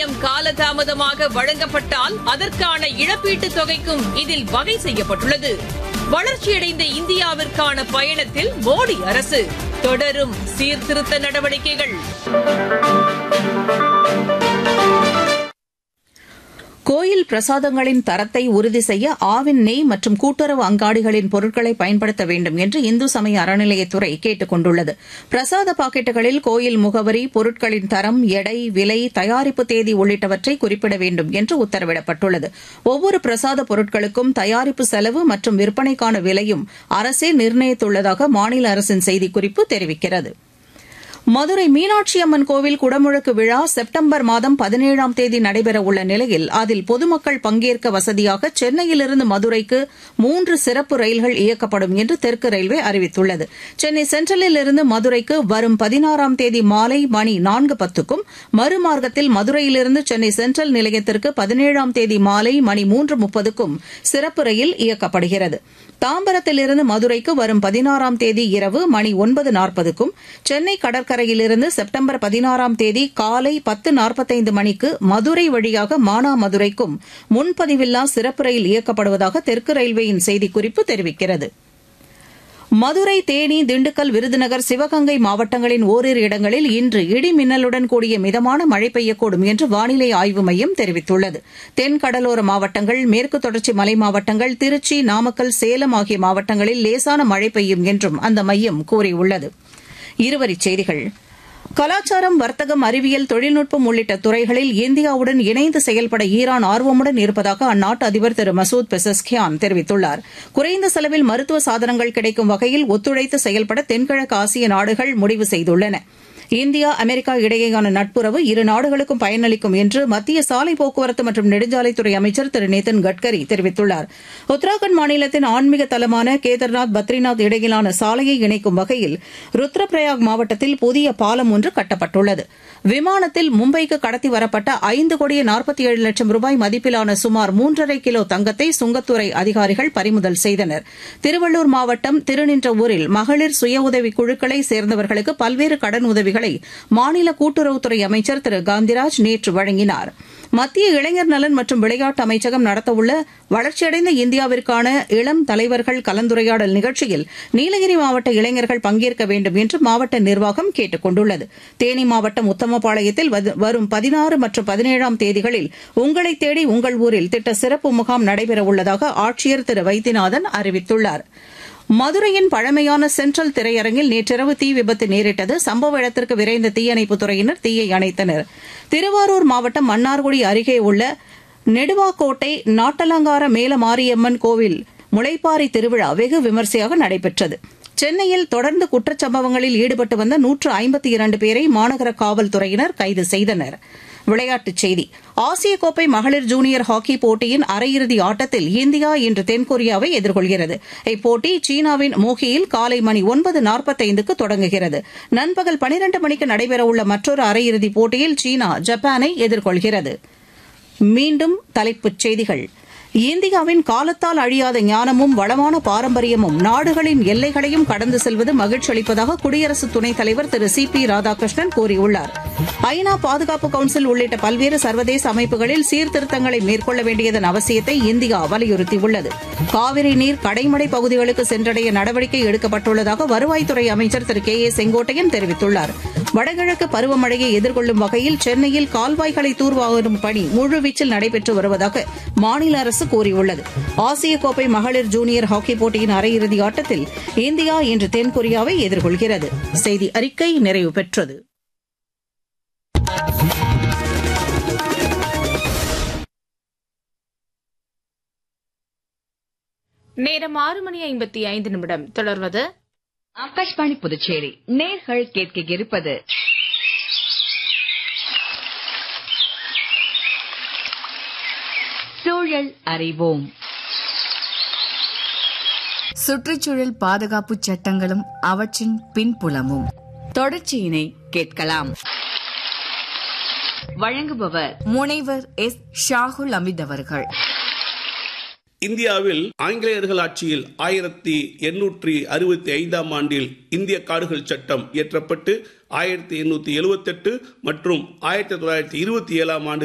கட்டணம் காலதாமதமாக வழங்கப்பட்டால் அதற்கான இழப்பீட்டுத் தொகைக்கும் இதில் வகை செய்யப்பட்டுள்ளது வளர்ச்சியடைந்த இந்தியாவிற்கான பயணத்தில் மோடி அரசு தொடரும் சீர்திருத்த நடவடிக்கைகள் கோயில் பிரசாதங்களின் தரத்தை உறுதி செய்ய ஆவின் நெய் மற்றும் கூட்டுறவு அங்காடிகளின் பொருட்களை பயன்படுத்த வேண்டும் என்று இந்து சமய அறநிலையத்துறை கேட்டுக் கொண்டுள்ளது பிரசாத பாக்கெட்டுகளில் கோயில் முகவரி பொருட்களின் தரம் எடை விலை தயாரிப்பு தேதி உள்ளிட்டவற்றை குறிப்பிட வேண்டும் என்று உத்தரவிடப்பட்டுள்ளது ஒவ்வொரு பிரசாத பொருட்களுக்கும் தயாரிப்பு செலவு மற்றும் விற்பனைக்கான விலையும் அரசே நிர்ணயித்துள்ளதாக மாநில அரசின் செய்திக்குறிப்பு தெரிவிக்கிறது மதுரை மீனாட்சி அம்மன் கோவில் குடமுழுக்கு விழா செப்டம்பர் மாதம் பதினேழாம் தேதி நடைபெறவுள்ள நிலையில் அதில் பொதுமக்கள் பங்கேற்க வசதியாக சென்னையிலிருந்து மதுரைக்கு மூன்று சிறப்பு ரயில்கள் இயக்கப்படும் என்று தெற்கு ரயில்வே அறிவித்துள்ளது சென்னை சென்ட்ரலில் இருந்து மதுரைக்கு வரும் பதினாறாம் தேதி மாலை மணி நான்கு பத்துக்கும் மறுமார்க்கத்தில் மதுரையிலிருந்து சென்னை சென்ட்ரல் நிலையத்திற்கு பதினேழாம் தேதி மாலை மணி மூன்று முப்பதுக்கும் சிறப்பு ரயில் இயக்கப்படுகிறது தாம்பரத்திலிருந்து மதுரைக்கு வரும் பதினாறாம் தேதி இரவு மணி ஒன்பது நாற்பதுக்கும் சென்னை கடற்கரையிலிருந்து செப்டம்பர் பதினாறாம் தேதி காலை பத்து நாற்பத்தைந்து மணிக்கு மதுரை வழியாக மானாமதுரைக்கும் முன்பதிவில்லா சிறப்பு ரயில் இயக்கப்படுவதாக தெற்கு ரயில்வேயின் செய்திக்குறிப்பு தெரிவிக்கிறது மதுரை தேனி திண்டுக்கல் விருதுநகர் சிவகங்கை மாவட்டங்களின் ஓரிரு இடங்களில் இன்று இடி மின்னலுடன் கூடிய மிதமான மழை பெய்யக்கூடும் என்று வானிலை ஆய்வு மையம் தெரிவித்துள்ளது தென் கடலோர மாவட்டங்கள் மேற்கு தொடர்ச்சி மலை மாவட்டங்கள் திருச்சி நாமக்கல் சேலம் ஆகிய மாவட்டங்களில் லேசான மழை பெய்யும் என்றும் அந்த மையம் கூறியுள்ளது இருவரிச் செய்திகள் கலாச்சாரம் வர்த்தகம் அறிவியல் தொழில்நுட்பம் உள்ளிட்ட துறைகளில் இந்தியாவுடன் இணைந்து செயல்பட ஈரான் ஆர்வமுடன் இருப்பதாக அந்நாட்டு அதிபர் திரு மசூத் பெசஸ்கியான் தெரிவித்துள்ளார் குறைந்த செலவில் மருத்துவ சாதனங்கள் கிடைக்கும் வகையில் ஒத்துழைத்து செயல்பட தென்கிழக்கு ஆசிய நாடுகள் முடிவு செய்துள்ளன இந்தியா அமெரிக்கா இடையேயான நட்புறவு இரு நாடுகளுக்கும் பயனளிக்கும் என்று மத்திய சாலை போக்குவரத்து மற்றும் நெடுஞ்சாலைத்துறை அமைச்சர் திரு நிதின் கட்கரி தெரிவித்துள்ளார் உத்தராகண்ட் மாநிலத்தின் ஆன்மீக தலமான கேதர்நாத் பத்ரிநாத் இடையிலான சாலையை இணைக்கும் வகையில் ருத்ரபிரயாக் மாவட்டத்தில் புதிய பாலம் ஒன்று கட்டப்பட்டுள்ளது விமானத்தில் மும்பைக்கு கடத்தி வரப்பட்ட ஐந்து கோடியே நாற்பத்தி ஏழு லட்சம் ரூபாய் மதிப்பிலான சுமார் மூன்றரை கிலோ தங்கத்தை சுங்கத்துறை அதிகாரிகள் பறிமுதல் செய்தனர் திருவள்ளூர் மாவட்டம் திருநின்றவூரில் மகளிர் சுய உதவி குழுக்களை சேர்ந்தவர்களுக்கு பல்வேறு கடன் உதவிகளை மாநில கூட்டுறவுத்துறை அமைச்சர் திரு காந்திராஜ் நேற்று வழங்கினார் மத்திய இளைஞர் நலன் மற்றும் விளையாட்டு அமைச்சகம் நடத்தவுள்ள வளர்ச்சியடைந்த இந்தியாவிற்கான இளம் தலைவர்கள் கலந்துரையாடல் நிகழ்ச்சியில் நீலகிரி மாவட்ட இளைஞர்கள் பங்கேற்க வேண்டும் என்று மாவட்ட நிர்வாகம் கேட்டுக் கொண்டுள்ளது தேனி மாவட்டம் உத்தமபாளையத்தில் வரும் பதினாறு மற்றும் பதினேழாம் தேதிகளில் உங்களை தேடி உங்கள் ஊரில் திட்ட சிறப்பு முகாம் நடைபெறவுள்ளதாக ஆட்சியர் திரு வைத்தியநாதன் அறிவித்துள்ளாா் மதுரையின் பழமையான சென்ட்ரல் திரையரங்கில் நேற்றிரவு தீ விபத்து நேரிட்டது சம்பவ இடத்திற்கு விரைந்த தீயணைப்புத் துறையினர் தீயை அணைத்தனர் திருவாரூர் மாவட்டம் மன்னார்குடி அருகே உள்ள நெடுவாக்கோட்டை நாட்டலங்கார மேலமாரியம்மன் கோவில் முளைப்பாரி திருவிழா வெகு விமரிசையாக நடைபெற்றது சென்னையில் தொடர்ந்து குற்றச்சம்பவங்களில் ஈடுபட்டு வந்த நூற்று ஐம்பத்தி இரண்டு பேரை மாநகர காவல்துறையினர் கைது செய்தனர் விளையாட்டுச் செய்தி ஆசிய கோப்பை மகளிர் ஜூனியர் ஹாக்கி போட்டியின் அரையிறுதி ஆட்டத்தில் இந்தியா இன்று தென்கொரியாவை எதிர்கொள்கிறது இப்போட்டி சீனாவின் மோகியில் காலை மணி ஒன்பது நாற்பத்தைந்துக்கு தொடங்குகிறது நண்பகல் பனிரண்டு மணிக்கு நடைபெறவுள்ள மற்றொரு அரையிறுதிப் போட்டியில் சீனா ஜப்பானை எதிர்கொள்கிறது மீண்டும் தலைப்புச் செய்திகள் இந்தியாவின் காலத்தால் அழியாத ஞானமும் வளமான பாரம்பரியமும் நாடுகளின் எல்லைகளையும் கடந்து செல்வது மகிழ்ச்சி அளிப்பதாக குடியரசு துணைத் தலைவர் திரு சி பி ராதாகிருஷ்ணன் கூறியுள்ளார் ஐநா பாதுகாப்பு கவுன்சில் உள்ளிட்ட பல்வேறு சர்வதேச அமைப்புகளில் சீர்திருத்தங்களை மேற்கொள்ள வேண்டியதன் அவசியத்தை இந்தியா வலியுறுத்தியுள்ளது காவிரி நீர் கடைமடை பகுதிகளுக்கு சென்றடைய நடவடிக்கை எடுக்கப்பட்டுள்ளதாக வருவாய்த்துறை அமைச்சர் திரு கே ஏ செங்கோட்டையன் தெரிவித்துள்ளார் வடகிழக்கு பருவமழையை எதிர்கொள்ளும் வகையில் சென்னையில் கால்வாய்களை தூர்வாரும் பணி முழுவீச்சில் நடைபெற்று வருவதாக மாநில அரசு கூறியுள்ளது ஆசிய கோப்பை மகளிர் ஜூனியர் ஹாக்கி போட்டியின் அரையிறுதி ஆட்டத்தில் இந்தியா இன்று தென்கொரியாவை எதிர்கொள்கிறது செய்தி அறிக்கை நிறைவு பெற்றது நேரம் ஆறு மணி ஐம்பத்தி ஐந்து நிமிடம் தொடர்வது ஆகாஷ்வாணி புதுச்சேரி நேர்கள் கேட்க இருப்பது சூழல் அறிவோம் சுற்றுச்சூழல் பாதுகாப்பு சட்டங்களும் அவற்றின் பின்புலமும் தொடர்ச்சியினை கேட்கலாம் வழங்குபவர் முனைவர் எஸ் ஷாகுல் அமித் அவர்கள் இந்தியாவில் ஆங்கிலேயர்கள் ஆட்சியில் ஆயிரத்தி எண்ணூற்றி அறுபத்தி ஐந்தாம் ஆண்டில் இந்திய காடுகள் சட்டம் இயற்றப்பட்டு ஆயிரத்தி எண்ணூத்தி எழுபத்தெட்டு மற்றும் ஆயிரத்தி தொள்ளாயிரத்தி இருபத்தி ஏழாம் ஆண்டு